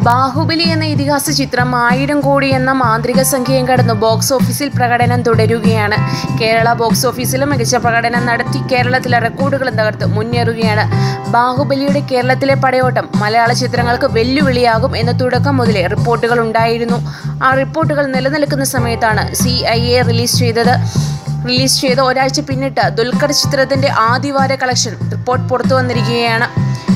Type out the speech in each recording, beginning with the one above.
ബാഹുബലി എന്ന ഇതിഹാസ ചിത്രം ആയിരം കോടി എന്ന മാന്ത്രിക സംഖ്യയും കടന്നു ബോക്സ് ഓഫീസിൽ പ്രകടനം തുടരുകയാണ് കേരള ബോക്സ് ഓഫീസിലും മികച്ച പ്രകടനം നടത്തി കേരളത്തിലെ റെക്കോർഡുകളും തകർത്ത് മുന്നേറുകയാണ് ബാഹുബലിയുടെ കേരളത്തിലെ പടയോട്ടം മലയാള ചിത്രങ്ങൾക്ക് വെല്ലുവിളിയാകും എന്ന തുടക്കം മുതലേ റിപ്പോർട്ടുകൾ ഉണ്ടായിരുന്നു ആ റിപ്പോർട്ടുകൾ നിലനിൽക്കുന്ന സമയത്താണ് സി ഐ എ റിലീസ് ചെയ്തത് റിലീസ് ചെയ്ത ഒരാഴ്ച പിന്നിട്ട് ദുൽഖർ ചിത്രത്തിന്റെ ആദ്യവാര കളക്ഷൻ റിപ്പോർട്ട് പുറത്തു വന്നിരിക്കുകയാണ്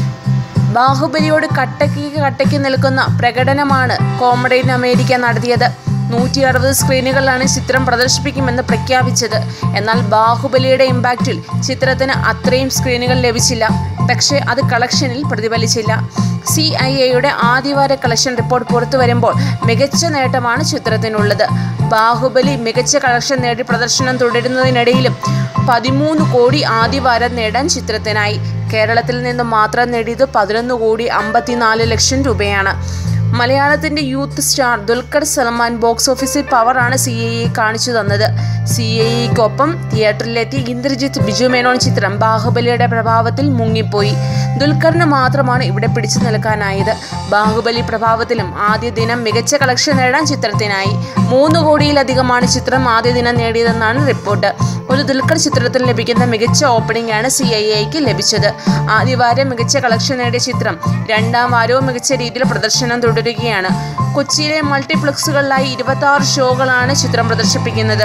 ബാഹുബലിയോട് കട്ടയ്ക്ക് കട്ടയ്ക്ക് നിൽക്കുന്ന പ്രകടനമാണ് കോമഡൈൻ അമേരിക്ക നടത്തിയത് നൂറ്റി അറുപത് സ്ക്രീനുകളിലാണ് ചിത്രം പ്രദർശിപ്പിക്കുമെന്ന് പ്രഖ്യാപിച്ചത് എന്നാൽ ബാഹുബലിയുടെ ഇമ്പാക്റ്റിൽ ചിത്രത്തിന് അത്രയും സ്ക്രീനുകൾ ലഭിച്ചില്ല പക്ഷേ അത് കളക്ഷനിൽ പ്രതിഫലിച്ചില്ല സി ഐ എയുടെ ആദ്യവാര കളക്ഷൻ റിപ്പോർട്ട് പുറത്തു വരുമ്പോൾ മികച്ച നേട്ടമാണ് ചിത്രത്തിനുള്ളത് ബാഹുബലി മികച്ച കളക്ഷൻ നേടി പ്രദർശനം തുടരുന്നതിനിടയിലും പതിമൂന്ന് കോടി ആദ്യവാരം നേടാൻ ചിത്രത്തിനായി കേരളത്തിൽ നിന്ന് മാത്രം നേടിയത് പതിനൊന്ന് കോടി അമ്പത്തിനാല് ലക്ഷം രൂപയാണ് മലയാളത്തിന്റെ youth star Dulquer Salmaan box ഓഫീസിൽ പവറാണ് സി ഐ ഇ കാണിച്ചു തന്നത് സി ഐ ഇക്കൊപ്പം തിയേറ്ററിലെത്തി ഇന്ദ്രജിത്ത് ബിജു മേനോൻ ചിത്രം ബാഹുബലിയുടെ പ്രഭാവത്തിൽ മുങ്ങിപ്പോയി ദുൽഖറിന് മാത്രമാണ് ഇവിടെ പിടിച്ചു നിൽക്കാനായത് ബാഹുബലി പ്രഭാവത്തിലും ആദ്യ ദിനം മികച്ച കളക്ഷൻ നേടാൻ ചിത്രത്തിനായി മൂന്ന് കോടിയിലധികമാണ് ചിത്രം ആദ്യ ദിനം നേടിയതെന്നാണ് റിപ്പോർട്ട് ഒരു ദുൽഖർ ചിത്രത്തിൽ ലഭിക്കുന്ന മികച്ച ഓപ്പണിംഗ് ആണ് സി ഐ ഐക്ക് ലഭിച്ചത് ആദ്യവാരം മികച്ച കളക്ഷൻ നേടിയ ചിത്രം രണ്ടാം വാരവും മികച്ച രീതിയിൽ പ്രദർശനം തുടരുകയാണ് കൊച്ചിയിലെ മൾട്ടിപ്ലക്സുകളിലായി ഇരുപത്തി ആറ് ഷോകളാണ് ചിത്രം പ്രദർശിപ്പിക്കുന്നത്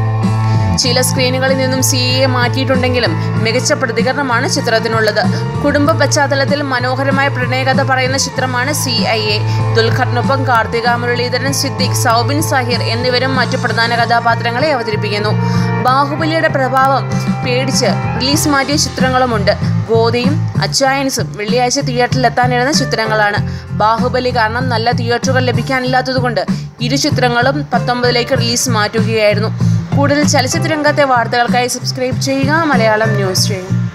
ചില സ്ക്രീനുകളിൽ നിന്നും സി എ മാറ്റിയിട്ടുണ്ടെങ്കിലും മികച്ച പ്രതികരണമാണ് ചിത്രത്തിനുള്ളത് കുടുംബ പശ്ചാത്തലത്തിൽ മനോഹരമായ പ്രണയകഥ പറയുന്ന ചിത്രമാണ് സി ഐ എ ദുൽഖറിനൊപ്പം കാർത്തിക മുരളീധരൻ സിദ്ദിഖ് സൗബിൻ സാഹിർ എന്നിവരും മറ്റു പ്രധാന കഥാപാത്രങ്ങളെ അവതരിപ്പിക്കുന്നു ബാഹുബലിയുടെ പ്രഭാവം പേടിച്ച് റിലീസ് മാറ്റിയ ചിത്രങ്ങളുമുണ്ട് ഗോതയും അച്ചായൻസും വെള്ളിയാഴ്ച തിയേറ്ററിൽ എത്താനിരുന്ന ചിത്രങ്ങളാണ് ബാഹുബലി കാരണം നല്ല തിയേറ്ററുകൾ ലഭിക്കാനില്ലാത്തതുകൊണ്ട് ഇരു ചിത്രങ്ങളും പത്തൊമ്പതിലേക്ക് റിലീസ് മാറ്റുകയായിരുന്നു കൂടുതൽ ചലച്ചിത്ര രംഗത്തെ വാർത്തകൾക്കായി സബ്സ്ക്രൈബ് ചെയ്യുക മലയാളം ന്യൂസ് ചെയ്യും